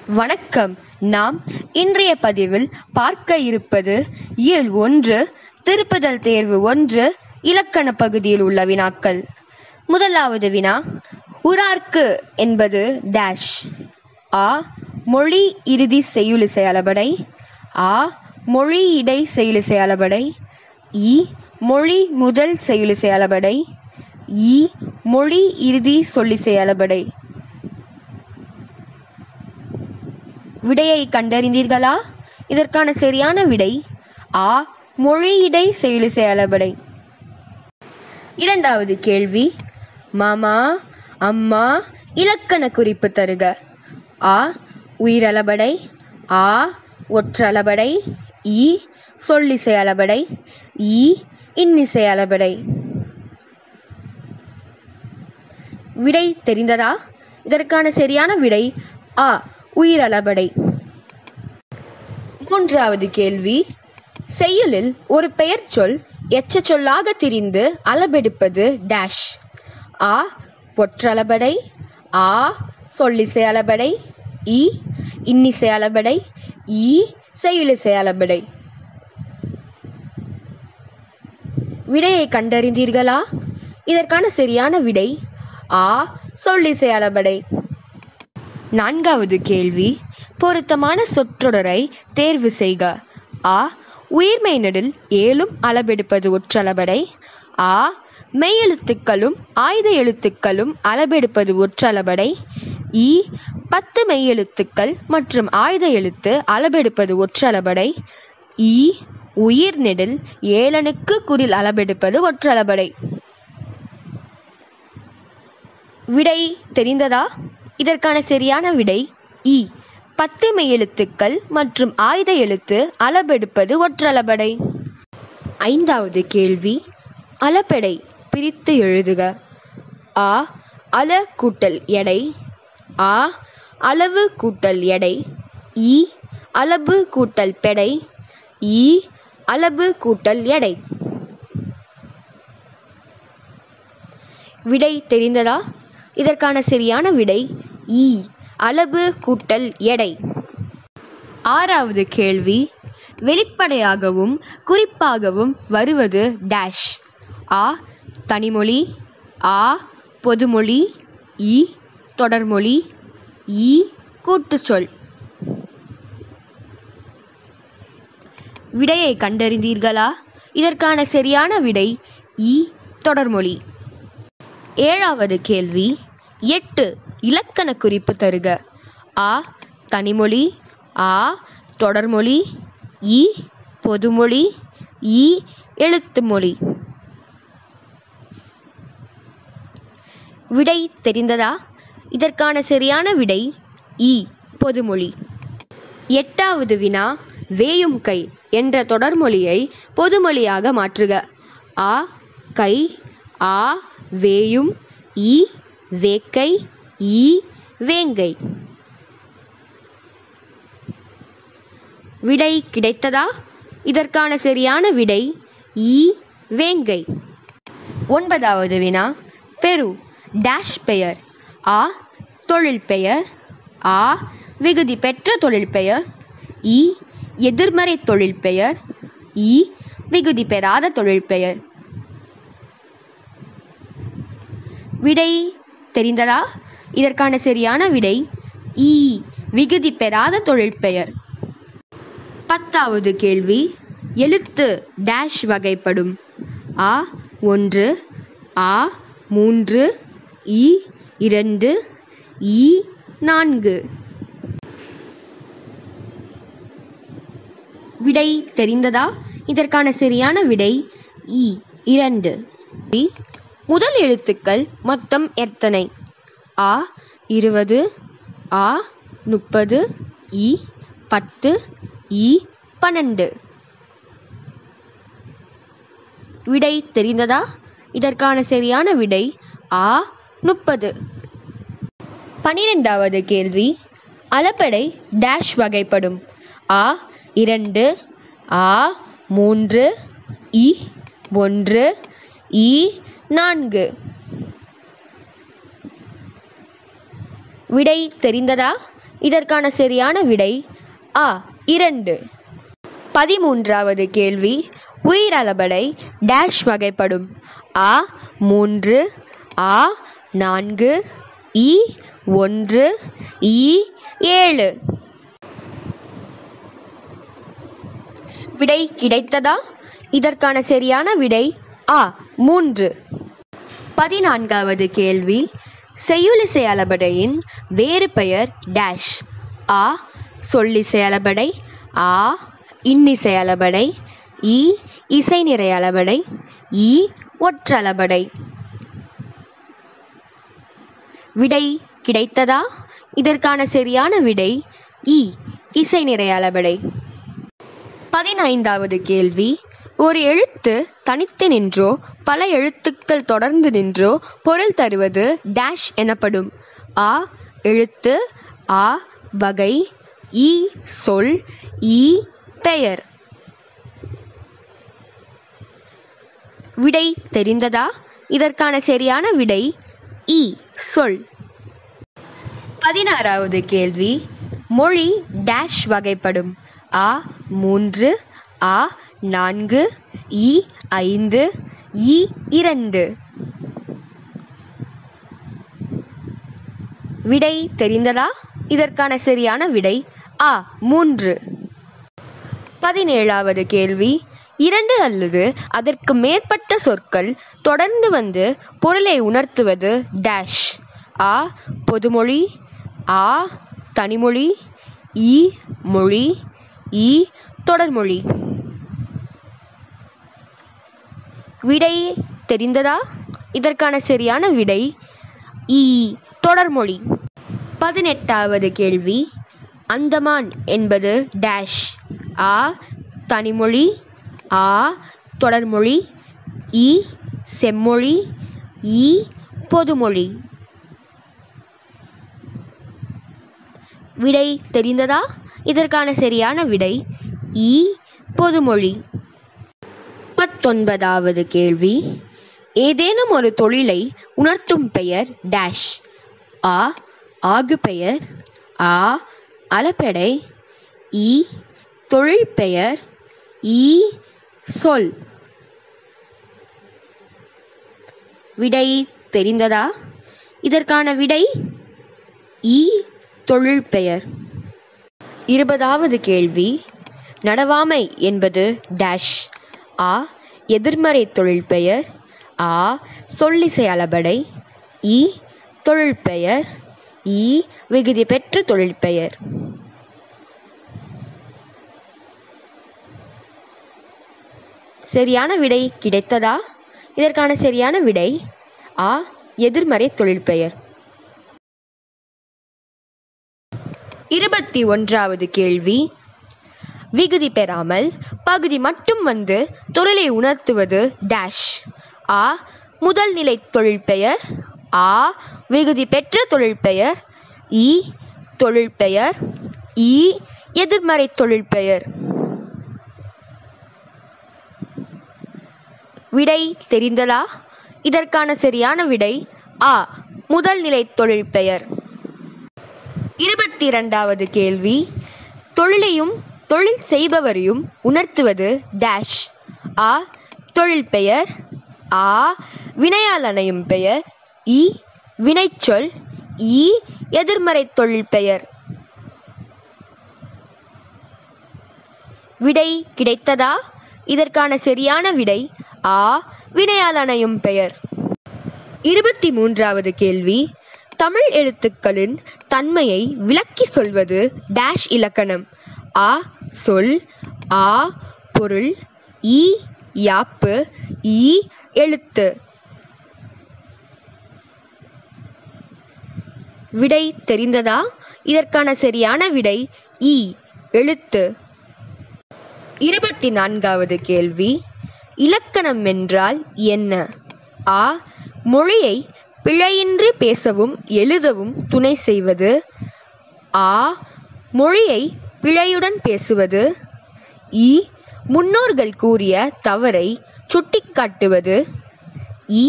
வணக்கம் நாம் இன்றைய பதிவில் பார்க்க இருப்பது இயல் ஒன்று திருப்புதல் தேர்வு ஒன்று இலக்கண பகுதியில் உள்ள வினாக்கள் முதலாவது வினா உரார்க்கு என்பது டேஷ் ஆ மொழி இறுதி செய்யுளிசை அளபடை ஆ மொழி இடை செய்யுளிசை அளபடை இ மொழி முதல் செய்யுளிசை அளபடை இ மொழி இறுதி சொல்லிசை அளபடை விடையை கண்டறிந்தீர்களா இதற்கான சரியான விடை ஆ மொழியிடை செயலிசை அளபடை இரண்டாவது கேள்வி மாமா அம்மா இலக்கண குறிப்பு தருக ஆ உயிரளபடை ஆ ஒற்றளபடை இ சொல்லிசை அளபடை இ இன்னிசை அளபடை விடை தெரிந்ததா இதற்கான சரியான விடை ஆ உயிரளபடை மூன்றாவது கேள்வி செய்யுளில் ஒரு பெயர் சொல் எச்ச சொல்லாக திரிந்து அளபெடுப்பது டேஷ் ஆ ஒற்றளபடை ஆ சொல்லிசை அளபடை இ இன்னிசை அளபடை இ செய்யுளிசை அளபடை விடையை கண்டறிந்தீர்களா இதற்கான சரியான விடை ஆ சொல்லிசை அளபடை நான்காவது கேள்வி பொருத்தமான சொற்றொடரை தேர்வு செய்க ஆ உயிர்மெய் நெடில் ஏலும் அளபெடுப்பது ஒற்றளபடை ஆ மெய்யெழுத்துக்களும் ஆயுத எழுத்துக்களும் அளபெடுப்பது ஒற்றளபடை இ பத்து மெய்யெழுத்துக்கள் மற்றும் ஆயுத எழுத்து அளபெடுப்பது ஒற்றளபடை இ உயிர் நெடில் ஏழனுக்கு குறில் அளபெடுப்பது ஒற்றளபடை விடை தெரிந்ததா இதற்கான சரியான விடை இ பத்து மெய்யெழுத்துக்கள் மற்றும் ஆயுத எழுத்து அளபெடுப்பது ஒற்றளபடை ஐந்தாவது கேள்வி அளபெடை பிரித்து எழுதுக ஆ அல கூட்டல் எடை ஆ அளவு கூட்டல் எடை இ அளவு கூட்டல் பெடை இ அளவு கூட்டல் எடை விடை தெரிந்ததா இதற்கான சரியான விடை இ அளவு கூட்டல் எடை ஆறாவது கேள்வி வெளிப்படையாகவும் குறிப்பாகவும் வருவது டேஷ் ஆ தனிமொழி ஆ பொதுமொழி இ தொடர்மொழி இ கூட்டுச்சொல் விடையை கண்டறிந்தீர்களா இதற்கான சரியான விடை இ தொடர்மொழி ஏழாவது கேள்வி எட்டு இலக்கண குறிப்பு தருக ஆ தனிமொழி ஆ தொடர்மொழி இ பொதுமொழி இ எழுத்து மொழி விடை தெரிந்ததா இதற்கான சரியான விடை இ பொதுமொழி எட்டாவது வினா வேயும் கை என்ற தொடர்மொழியை பொதுமொழியாக மாற்றுக ஆ கை ஆ வேயும் இ வேக்கை ஈ வேங்கை விடை கிடைத்ததா இதற்கான சரியான விடை ஈ வேங்கை ஒன்பதாவது வினா பெரு டேஷ் பெயர் ஆ தொழில் பெயர் ஆ விகுதி பெற்ற தொழில் பெயர் இ எதிர்மறை தொழில் பெயர் இ விகுதி பெறாத தொழில் பெயர் விடை தெரிந்ததா இதற்கான சரியான விடை இ விகுதி பெறாத தொழில் பெயர் பத்தாவது கேள்வி எழுத்து டேஷ் வகைப்படும் ஆ ஒன்று ஆ மூன்று இ இரண்டு இ நான்கு விடை தெரிந்ததா இதற்கான சரியான விடை இ இரண்டு முதல் எழுத்துக்கள் மொத்தம் எத்தனை ஆ இருபது ஆ முப்பது இ பத்து இ பன்னெண்டு விடை தெரிந்ததா இதற்கான சரியான விடை ஆ முப்பது பனிரெண்டாவது கேள்வி அளபடை டேஷ் வகைப்படும் ஆ இரண்டு ஆ மூன்று இ ஒன்று இ நான்கு விடை தெரிந்ததா இதற்கான சரியான விடை ஆ இரண்டு பதிமூன்றாவது கேள்வி உயிரலபடை டேஷ் வகைப்படும் ஆ மூன்று ஆ நான்கு இ ஒன்று இ ஏழு விடை கிடைத்ததா இதற்கான சரியான விடை ஆ மூன்று பதினான்காவது கேள்வி செய்யுளிசை அளபடையின் வேறு பெயர் டேஷ் ஆ சொல்லிசை அளபடை ஆ இன்னிசை அளபடை இ இசை நிறை அளபடை இ ஒற்றளபடை விடை கிடைத்ததா இதற்கான சரியான விடை இ இசை நிறை அளபடை பதினைந்தாவது கேள்வி ஒரு எழுத்து தனித்து நின்றோ பல எழுத்துக்கள் தொடர்ந்து நின்றோ பொருள் தருவது டேஷ் எனப்படும் ஆ எழுத்து ஆ வகை இ சொல் இ பெயர் விடை தெரிந்ததா இதற்கான சரியான விடை இ சொல் பதினாறாவது கேள்வி மொழி டேஷ் வகைப்படும் ஆ மூன்று ஆ நான்கு இ ஐந்து இ இரண்டு விடை தெரிந்ததா இதற்கான சரியான விடை ஆ மூன்று பதினேழாவது கேள்வி இரண்டு அல்லது அதற்கு மேற்பட்ட சொற்கள் தொடர்ந்து வந்து பொருளை உணர்த்துவது டேஷ் ஆ பொதுமொழி ஆ தனிமொழி இ மொழி இ தொடர்மொழி விடை தெரிந்ததா இதற்கான சரியான விடை இ தொடர்மொழி பதினெட்டாவது கேள்வி அந்தமான் என்பது டேஷ் ஆ தனிமொழி ஆ தொடர்மொழி இ செம்மொழி இ பொதுமொழி விடை தெரிந்ததா இதற்கான சரியான விடை இ பொதுமொழி பத்தொன்பதாவது கேள்வி ஏதேனும் ஒரு தொழிலை உணர்த்தும் பெயர் டேஷ் ஆ ஆகு பெயர் ஆ அலப்படை இ தொழில் பெயர் இ சொல் விடை தெரிந்ததா இதற்கான விடை இ தொழில் பெயர் இருபதாவது கேள்வி நடவாமை என்பது டேஷ் ஆ எதிர்மறை தொழில் பெயர் ஆ சொல்லிசை அளபடை இ தொழில் பெயர் இ விகுதி பெற்ற தொழில் பெயர் சரியான விடை கிடைத்ததா இதற்கான சரியான விடை ஆ எதிர்மறை தொழில் பெயர் இருபத்தி ஒன்றாவது கேள்வி விகுதி பெறாமல் பகுதி மட்டும் வந்து தொழிலை உணர்த்துவது டேஷ் ஆ முதல் நிலை தொழில் பெயர் ஆ விகுதி பெற்ற தொழில் பெயர் இ தொழில் பெயர் இ எதிர்மறை தொழில் பெயர் விடை தெரிந்ததா இதற்கான சரியான விடை ஆ முதல் நிலை தொழில் பெயர் இருபத்தி இரண்டாவது கேள்வி தொழிலையும் தொழில் செய்பவரையும் உணர்த்துவது டேஷ் ஆ தொழில் பெயர் ஆ வினையால் அணையும் பெயர் இ வினைச்சொல் இ எதிர்மறை தொழில் பெயர் விடை கிடைத்ததா இதற்கான சரியான விடை ஆ வினையால் அணையும் பெயர் இருபத்தி மூன்றாவது கேள்வி தமிழ் எழுத்துக்களின் தன்மையை விளக்கி சொல்வது டேஷ் இலக்கணம் ஆ சொல் ஆ பொருள் இ யாப்பு இ எழுத்து விடை தெரிந்ததா இதற்கான சரியான விடை இ எழுத்து இருபத்தி நான்காவது கேள்வி இலக்கணம் என்றால் என்ன ஆ மொழியை பிழையின்றி பேசவும் எழுதவும் துணை செய்வது ஆ மொழியை பிழையுடன் பேசுவது இ முன்னோர்கள் கூறிய தவறை சுட்டிக்காட்டுவது இ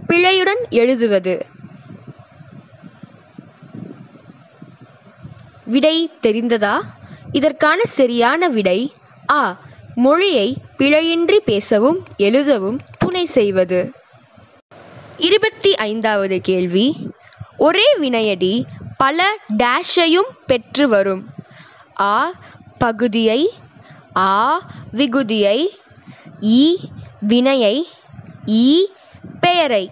பிழையுடன் எழுதுவது விடை தெரிந்ததா இதற்கான சரியான விடை ஆ மொழியை பிழையின்றி பேசவும் எழுதவும் துணை செய்வது இருபத்தி ஐந்தாவது கேள்வி ஒரே வினையடி பல டேஷையும் பெற்று வரும் ஆ பகுதியை ஆ விகுதியை ஈ வினையை ஈ பெயரை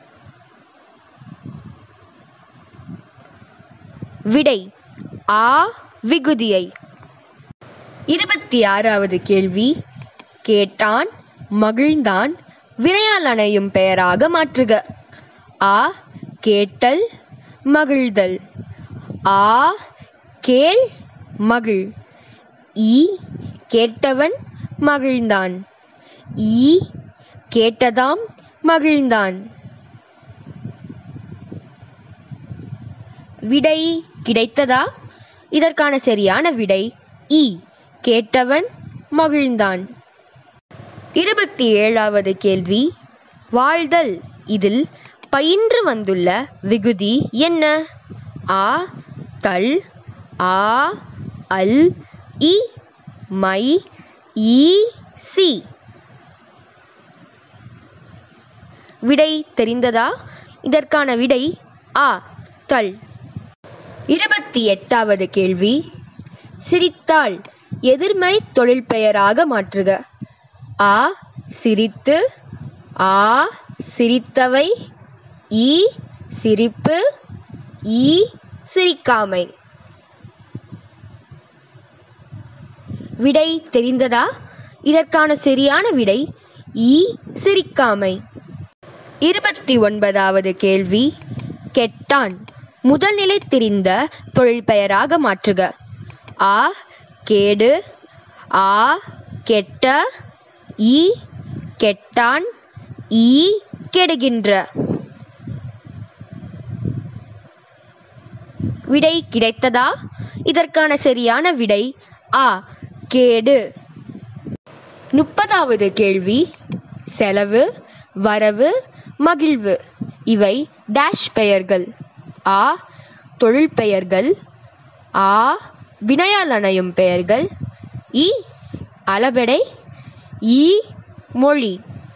விடை ஆ விகுதியை இருபத்தி ஆறாவது கேள்வி கேட்டான் மகிழ்ந்தான் வினையால் அணையும் பெயராக மாற்றுக ஆ கேட்டல் மகிழ்தல் ஆ கேள் மகிழ் ஈ கேட்டவன் மகிழ்ந்தான் ஈ கேட்டதாம் மகிழ்ந்தான் விடை கிடைத்ததா இதற்கான சரியான விடை இ கேட்டவன் மகிழ்ந்தான் இருபத்தி ஏழாவது கேள்வி வாழ்தல் இதில் பயின்று வந்துள்ள விகுதி என்ன ஆ தல் ஆ அல் இ மை ஈ சி விடை தெரிந்ததா இதற்கான விடை ஆ தல் இருபத்தி எட்டாவது கேள்வி சிரித்தாள் எதிர்மறை தொழில் பெயராக மாற்றுக ஆ சிரித்து ஆ சிரித்தவை ஈ சிரிப்பு ஈ சிரிக்காமை விடை தெரிந்ததா இதற்கான சரியான விடை ஈ சிரிக்காமை இருபத்தி ஒன்பதாவது கேள்வி கெட்டான் முதல்நிலை தெரிந்த தொழில் பெயராக மாற்றுக ஆ கேடு ஆ கெட்ட ஈ கெட்டான் ஈ கெடுகின்ற விடை கிடைத்ததா இதற்கான சரியான விடை ஆ கேடு முப்பதாவது கேள்வி செலவு வரவு மகிழ்வு இவை டேஷ் பெயர்கள் ஆ தொழில் பெயர்கள் ஆ வினையால் அணையும் பெயர்கள் இ அளபெடை ஈ மொழி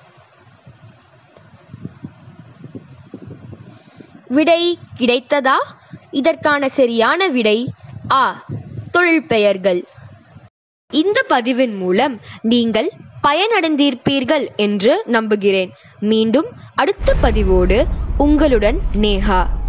விடை கிடைத்ததா இதற்கான சரியான விடை ஆ தொழில் பெயர்கள் இந்த பதிவின் மூலம் நீங்கள் பயனடைந்திருப்பீர்கள் என்று நம்புகிறேன் மீண்டும் அடுத்த பதிவோடு உங்களுடன் நேஹா